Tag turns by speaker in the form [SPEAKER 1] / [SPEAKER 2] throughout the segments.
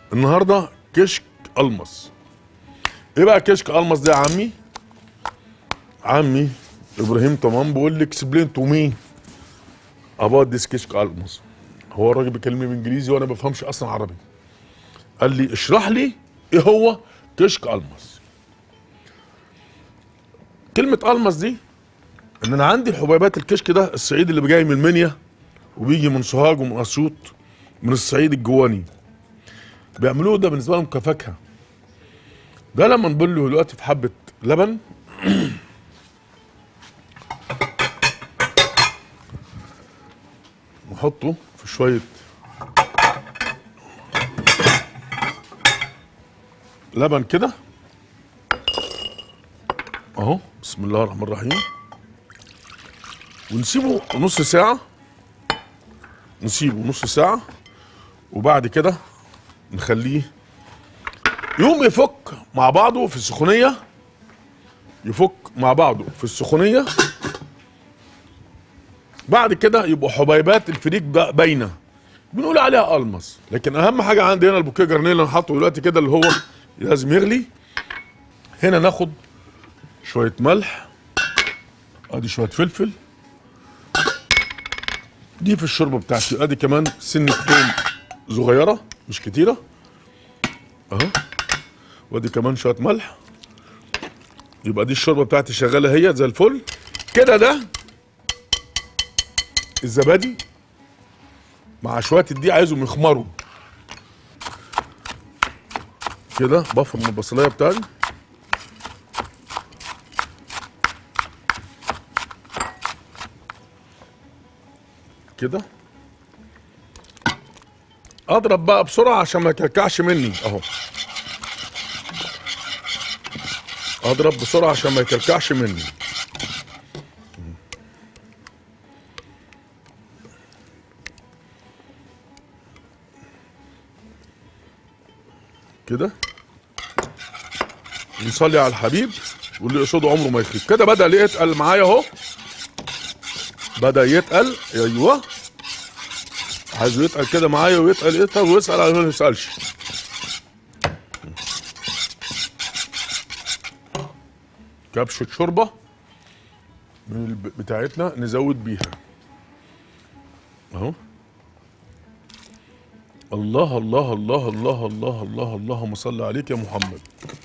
[SPEAKER 1] النهارده كشك المص ايه بقى كشك المص ده يا عمي عمي ابراهيم تمام بيقول لي اكسبلين تو مي اباوت ذيس كشك المص هو الراجل بيكلمني بالانجليزي وانا ما بفهمش اصلا عربي قال لي اشرح لي ايه هو كشك المص كلمة المص دي ان انا عندي الحبيبات الكشك ده الصعيد اللي جاي من المنيا وبيجي من سوهاج ومن اسيوط من الصعيد الجواني بيعملوه ده بالنسبه لهم كفاكهه ده لما نبله دلوقتي في حبه لبن نحطه في شويه لبن كده اهو بسم الله الرحمن الرحيم ونسيبه نص ساعه نسيبه نص ساعه وبعد كده نخليه يوم يفك مع بعضه في السخونية يفك مع بعضه في السخونية بعد كده يبقوا حبيبات الفريك بقى باينة بنقول عليها ألمس لكن أهم حاجة عندي هنا البوكيه جرنيه اللي أنا حاطه دلوقتي كده اللي هو لازم يغلي هنا ناخد شوية ملح ادي شوية فلفل دي في الشوربة بتاعتي ادي كمان سنة توم صغيرة مش كتيرة اهو وادي كمان شوية ملح يبقى دي الشوربة بتاعتي شغالة هي زي الفل كده ده الزبادي مع شوية الدقيق عايزهم يخمروا كده بفرم البصلاية بتاعتي كده اضرب بقى بسرعه عشان ما يكلكعش مني اهو اضرب بسرعه عشان ما يكلكعش مني كده نصلي على الحبيب واللي يقصده عمره ما يخيب كده بدا ليه يتقل معايا اهو بدا يتقل ايوه عايزه يتقل كده معايا ويتقل يتقل ويسال على ما يسالش كبشة شوربة من الب- بتاعتنا نزود بيها اهو الله الله الله الله الله الله اللهم صل عليك يا محمد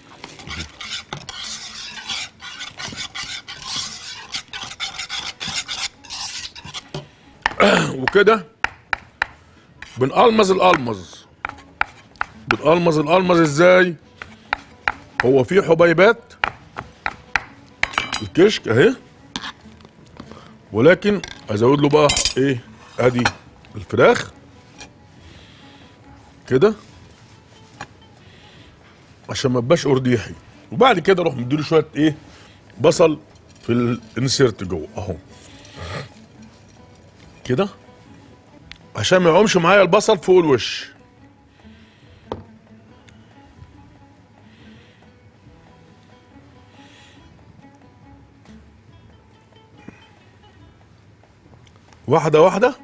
[SPEAKER 1] وكده بنقلمز القلمز بنقلمز القلمز ازاي هو في حبيبات الكشك اهي ولكن ازود له بقى ايه ادي الفراخ كده عشان ما يبقاش قرديحي وبعد كده اروح مديله شويه ايه بصل في الانسيرت جوه اهو كده عشان ما يعومش معايا البصل فوق الوش واحدة واحدة